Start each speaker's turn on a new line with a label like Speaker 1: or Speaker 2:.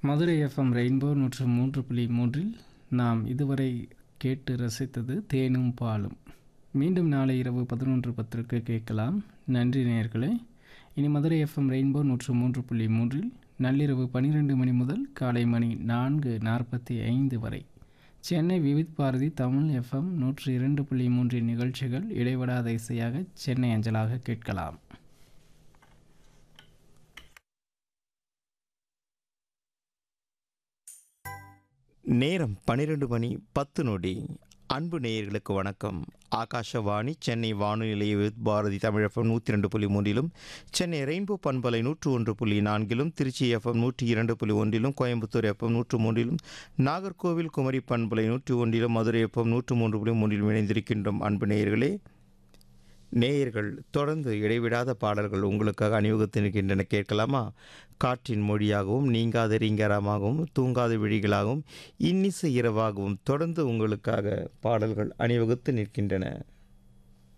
Speaker 1: Madurai FM rainbow நூற்று மூன்று புள்ளி மூன்றில் நாம் இதுவரை கேட்டு ரசித்தது தேனும் பாலும் மீண்டும் நாளை இரவு பதினொன்று பத்திற்கு கேட்கலாம் நன்றி நேயர்களே இனி மதுரை எஃப்எம் ரெயின்போ நூற்று மூன்று புள்ளி மூன்றில் நள்ளிரவு பன்னிரெண்டு மணி முதல் காலை மணி நான்கு நாற்பத்தி ஐந்து வரை சென்னை விவித் பாரதி தமிழ் எஃப்எம் நூற்று இரண்டு புள்ளி மூன்றின் நிகழ்ச்சிகள் இடைவிடாத இசையாக சென்னை அஞ்சலாக கேட்கலாம்
Speaker 2: நேரம் பன்னிரண்டு மணி பத்து நொடி அன்பு நேயர்களுக்கு வணக்கம் ஆகாஷவாணி சென்னை வானொலி வித் பாரதி தமிழ் எஃப்எம் நூற்றி ரெண்டு புள்ளி மூன்றிலும் சென்னை ரெயின்போ பண்பலை நூற்று ஒன்று புள்ளி நான்கிலும் திருச்சி எஃப்எம் நூற்றி இரண்டு புள்ளி ஒன்றிலும் கோயம்புத்தூர் எஃப்எம் நூற்று மூன்றிலும் நாகர்கோவில் குமரி பண்பலை நூற்றி ஒன்றிலும் மதுரை எஃப்எம் நூற்று மூன்று புள்ளி மூன்றிலும் இணைந்திருக்கின்றோம் அன்பு நேயர்களே நேயர்கள் தொடர்ந்து இடைவிடாத பாடல்கள் உங்களுக்காக அணிவகுத்திருக்கின்றன கேட்கலாமா காற்றின் மொழியாகவும் நீங்காத ரீங்காரமாகவும் தூங்காத விழிகளாகவும் இன்னிசை இரவாகவும் தொடர்ந்து உங்களுக்காக பாடல்கள் அணிவகுத்து நிற்கின்றன